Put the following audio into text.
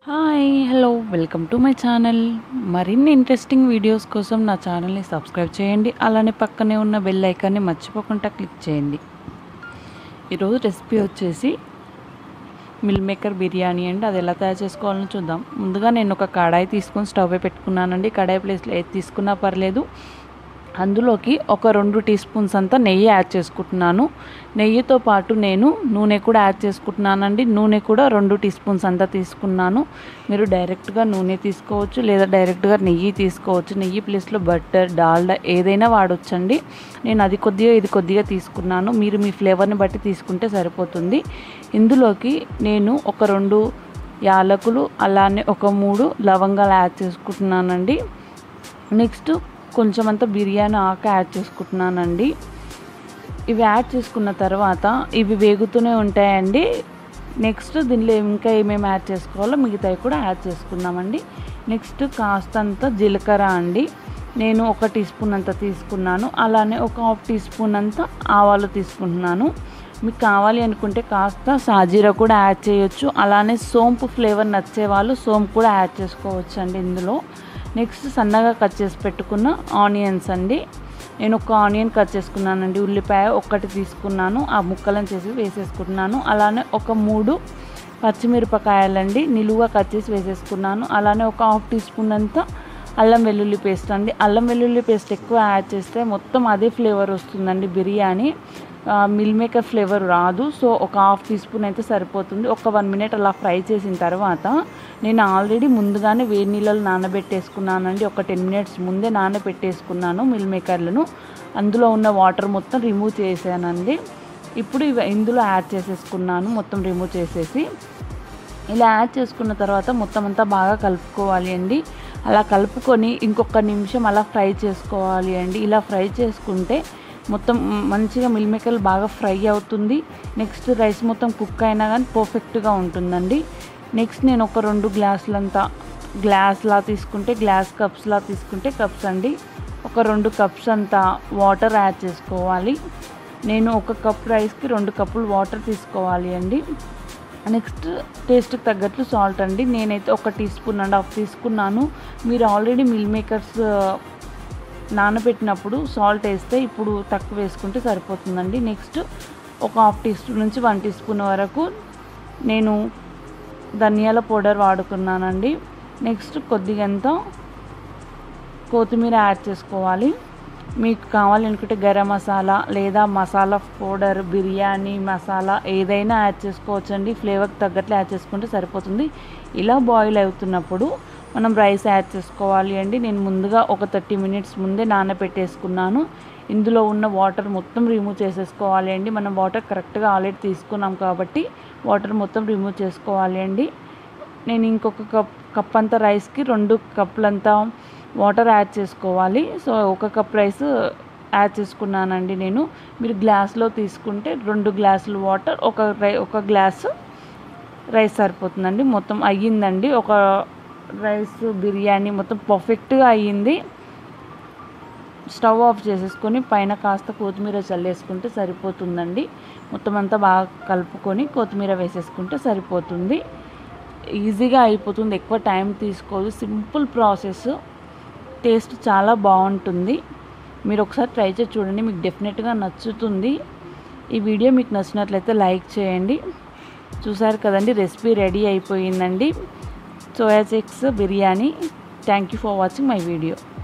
hi hello welcome to my channel మరిన్ని interesting videos కోసం నా ఛానల్ని సబ్స్క్రైబ్ చేయండి అలానే పక్కనే ఉన్న బెల్ ఐకాన్ని మర్చిపోకుండా క్లిక్ చేయండి ఈరోజు రెసిపీ వచ్చేసి మిల్ మేకర్ బిర్యానీ అండి అది ఎలా తయారు చేసుకోవాలని చూద్దాం ముందుగా నేను ఒక కడాయి తీసుకొని స్టవ్ పై పెట్టుకున్నానండి కడాయి ప్లేస్లో ఏది తీసుకున్నా పర్లేదు అందులోకి ఒక రెండు టీ స్పూన్స్ అంతా నెయ్యి యాడ్ చేసుకుంటున్నాను నెయ్యితో పాటు నేను నూనె కూడా యాడ్ చేసుకుంటున్నానండి నూనె కూడా రెండు టీ స్పూన్స్ అంతా తీసుకున్నాను మీరు డైరెక్ట్గా నూనె తీసుకోవచ్చు లేదా డైరెక్ట్గా నెయ్యి తీసుకోవచ్చు నెయ్యి ప్లేస్లో బటర్ డాల్డా ఏదైనా వాడొచ్చండి నేను అది కొద్దిగా ఇది కొద్దిగా తీసుకున్నాను మీరు మీ ఫ్లేవర్ని బట్టి తీసుకుంటే సరిపోతుంది ఇందులోకి నేను ఒక రెండు యాలకులు అలానే ఒక మూడు లవంగాలు యాడ్ చేసుకుంటున్నానండి నెక్స్ట్ కొంచెం అంత బిర్యానీ ఆకు యాడ్ చేసుకుంటున్నానండి ఇవి యాడ్ చేసుకున్న తర్వాత ఇవి వేగుతూనే ఉంటాయండి నెక్స్ట్ దీనిలో ఇంకా ఏమేమి యాడ్ చేసుకోవాలో మిగతావి కూడా యాడ్ చేసుకున్నామండి నెక్స్ట్ కాస్తంత జీలకర్ర అండి నేను ఒక టీ స్పూన్ అంత తీసుకున్నాను అలానే ఒక హాఫ్ టీ స్పూన్ అంత ఆవాలు తీసుకుంటున్నాను మీకు కావాలి అనుకుంటే కాస్త సాజీరా కూడా యాడ్ చేయొచ్చు అలానే సోంపు ఫ్లేవర్ నచ్చే వాళ్ళు సోంపు కూడా యాడ్ చేసుకోవచ్చు అండి ఇందులో నెక్స్ట్ సన్నగా కట్ చేసి పెట్టుకున్న ఆనియన్స్ అండి నేను ఒక ఆనియన్ కట్ చేసుకున్నానండి ఉల్లిపాయ ఒక్కటి తీసుకున్నాను ఆ ముక్కలను చేసి వేసేసుకుంటున్నాను అలానే ఒక మూడు పచ్చిమిరపకాయలండి నిలువుగా కట్ చేసి వేసేసుకున్నాను అలానే ఒక హాఫ్ టీ స్పూన్ అంతా అల్లం వెల్లుల్లి పేస్ట్ అండి అల్లం వెల్లుల్లి పేస్ట్ ఎక్కువ యాడ్ చేస్తే మొత్తం అదే ఫ్లేవర్ వస్తుందండి బిర్యానీ మిల్ మేకర్ ఫ్లేవర్ రాదు సో ఒక హాఫ్ టీ స్పూన్ అయితే సరిపోతుంది ఒక వన్ మినిట్ అలా ఫ్రై చేసిన తర్వాత నేను ఆల్రెడీ ముందుగానే వేడి నీళ్ళలో నానబెట్టేసుకున్నానండి ఒక టెన్ మినిట్స్ ముందే నానబెట్టేసుకున్నాను మిల్ మేకర్లను అందులో ఉన్న వాటర్ మొత్తం రిమూవ్ చేశానండి ఇప్పుడు ఇవి ఇందులో యాడ్ చేసేసుకున్నాను మొత్తం రిమూవ్ చేసేసి ఇలా యాడ్ చేసుకున్న తర్వాత మొత్తం అంతా బాగా కలుపుకోవాలి అండి అలా కలుపుకొని ఇంకొక నిమిషం అలా ఫ్రై చేసుకోవాలి అండి ఇలా ఫ్రై చేసుకుంటే మొత్తం మంచిగా మిల్ మేకర్లు బాగా ఫ్రై అవుతుంది నెక్స్ట్ రైస్ మొత్తం కుక్ అయినా కానీ పర్ఫెక్ట్గా ఉంటుందండి నెక్స్ట్ నేను ఒక రెండు గ్లాసులంతా గ్లాస్లా తీసుకుంటే గ్లాస్ కప్స్లా తీసుకుంటే కప్స్ అండి ఒక రెండు కప్స్ అంతా వాటర్ యాడ్ చేసుకోవాలి నేను ఒక కప్ రైస్కి రెండు కప్పులు వాటర్ తీసుకోవాలి అండి నెక్స్ట్ టేస్ట్కి తగ్గట్లు సాల్ట్ అండి నేనైతే ఒక టీ స్పూన్ అండ్ హాఫ్ తీసుకున్నాను మీరు ఆల్రెడీ మిల్ మేకర్స్ నానబెట్టినప్పుడు సాల్ట్ వేస్తే ఇప్పుడు తక్కువ వేసుకుంటే సరిపోతుందండి నెక్స్ట్ ఒక హాఫ్ టీ స్పూన్ నుంచి వన్ టీ స్పూన్ వరకు నేను ధనియాల పౌడర్ వాడుకున్నానండి నెక్స్ట్ కొద్దిగంత కొత్తిమీర యాడ్ చేసుకోవాలి మీకు కావాలనుకుంటే గరం మసాలా లేదా మసాలా పౌడర్ బిర్యానీ మసాలా ఏదైనా యాడ్ చేసుకోవచ్చండి ఫ్లేవర్కి తగ్గట్లు యాడ్ చేసుకుంటే సరిపోతుంది ఇలా బాయిల్ అవుతున్నప్పుడు మనం రైస్ యాడ్ చేసుకోవాలి అండి నేను ముందుగా ఒక థర్టీ మినిట్స్ ముందే నానబెట్టేసుకున్నాను ఇందులో ఉన్న వాటర్ మొత్తం రిమూవ్ చేసేసుకోవాలి అండి మనం వాటర్ కరెక్ట్గా ఆల్రెడీ తీసుకున్నాం కాబట్టి వాటర్ మొత్తం రిమూవ్ చేసుకోవాలి అండి నేను ఇంకొక కప్ కప్ అంతా రైస్కి రెండు కప్పులంతా వాటర్ యాడ్ చేసుకోవాలి సో ఒక కప్ రైస్ యాడ్ చేసుకున్నానండి నేను మీరు గ్లాస్లో తీసుకుంటే రెండు గ్లాసులు వాటర్ ఒక రై ఒక గ్లాసు రైస్ సరిపోతుందండి మొత్తం అయ్యిందండి ఒక రైస్ బిర్యానీ మొత్తం పర్ఫెక్ట్గా అయ్యింది స్టవ్ ఆఫ్ చేసేసుకొని పైన కాస్త కొత్తిమీర చల్లేసుకుంటే సరిపోతుందండి మొత్తం అంతా బాగా కలుపుకొని కొత్తిమీర వేసేసుకుంటే సరిపోతుంది ఈజీగా అయిపోతుంది ఎక్కువ టైం తీసుకోదు సింపుల్ ప్రాసెస్ టేస్ట్ చాలా బాగుంటుంది మీరు ఒకసారి ట్రై చేసి చూడండి మీకు డెఫినెట్గా నచ్చుతుంది ఈ వీడియో మీకు నచ్చినట్లయితే లైక్ చేయండి చూసారు కదండి రెసిపీ రెడీ అయిపోయిందండి soya chunks biryani thank you for watching my video